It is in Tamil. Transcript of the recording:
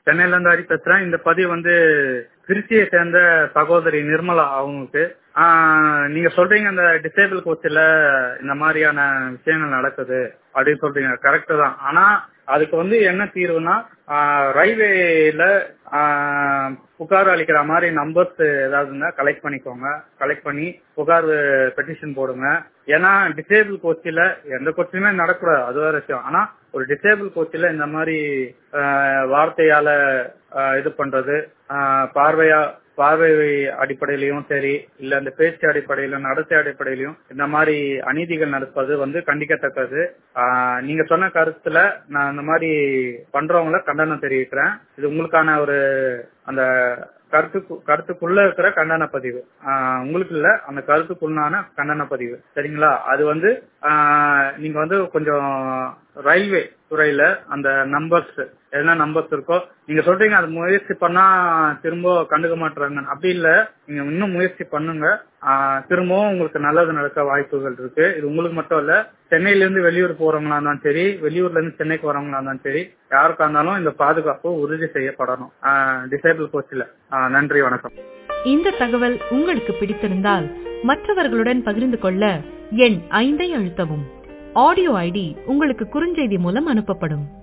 சென்னையில இருந்து ஹரி பேசுறேன் இந்த பதிவு வந்து திருச்சியை சேர்ந்த சகோதரி நிர்மலா அவங்களுக்கு ஆஹ் நீங்க சொல்றீங்க இந்த டிசேபிள் கோச்சில் இந்த மாதிரியான விஷயங்கள் நடக்குது அப்படின்னு சொல்றீங்க கரெக்ட் தான் ஆனா அதுக்கு வந்து என்ன தீர்வுனா ரயில்வேல புகார் அளிக்கிற மாதிரி நம்பர்ஸ் ஏதாவது இருந்தா கலெக்ட் பண்ணிக்கோங்க கலெக்ட் பண்ணி புகார் பெட்டிஷன் போடுங்க ஏன்னா டிசேபிள் கோச்சில எந்த கோச்சிலுமே நடக்கூடாது அது வேற விஷயம் ஆனா ஒரு டிசேபிள் கோச்சில இந்த மாதிரி ஆஹ் வார்த்தையால ஆஹ் இது பண்றது ஆஹ் பார்வையா பார்வை அடிப்படையிலையும் சரி இல்ல இந்த பேச்சு அடிப்படையிலும் நடத்தை அடிப்படையிலும் இந்த மாதிரி அநீதிகள் நடப்பது வந்து கண்டிக்கத்தக்கது ஆஹ் நீங்க சொன்ன கருத்துல நான் இந்த மாதிரி பண்றவங்கள கண்டனம் தெரிவிக்கிறேன் இது உங்களுக்கான ஒரு அந்த கருத்து கருத்துக்குள்ள இருக்கிற கண்டன பதிவு ஆஹ் உங்களுக்கு இல்ல அந்த கருத்துக்குள்ளான கண்டன பதிவு சரிங்களா அது வந்து ஆஹ் நீங்க வந்து கொஞ்சம் ரயில்வே துறையில அந்த நம்பர்ஸ் என்ன நம்பர்ஸ் இருக்கோ நீங்க சொல்றீங்க அது முயற்சி பண்ணா திரும்ப கண்டுக்க மாட்டாங்க அப்படி இல்ல நீங்க இன்னும் முயற்சி பண்ணுங்க ஆஹ் திரும்பவும் உங்களுக்கு நல்லது நடக்க வாய்ப்புகள் இருக்கு இது உங்களுக்கு மட்டும் இல்ல சென்னையில இருந்து வெளியூர் போறவங்களா இருந்தாலும் சரி வெளியூர்ல இருந்து சென்னைக்கு வரவங்களா இருந்தாலும் சரி யாருக்கா இருந்தாலும் இந்த பாதுகாப்பு உறுதி செய்யப்படணும் டிசேபிள் கோச்சில் நன்றி வணக்கம் இந்த தகவல் உங்களுக்கு பிடித்திருந்தால் மற்றவர்களுடன் பகிர்ந்து கொள்ள எண் ஐந்தை அழுத்தவும் ஆடியோ ஐடி உங்களுக்கு குறுஞ்செய்தி மூலம் அனுப்பப்படும்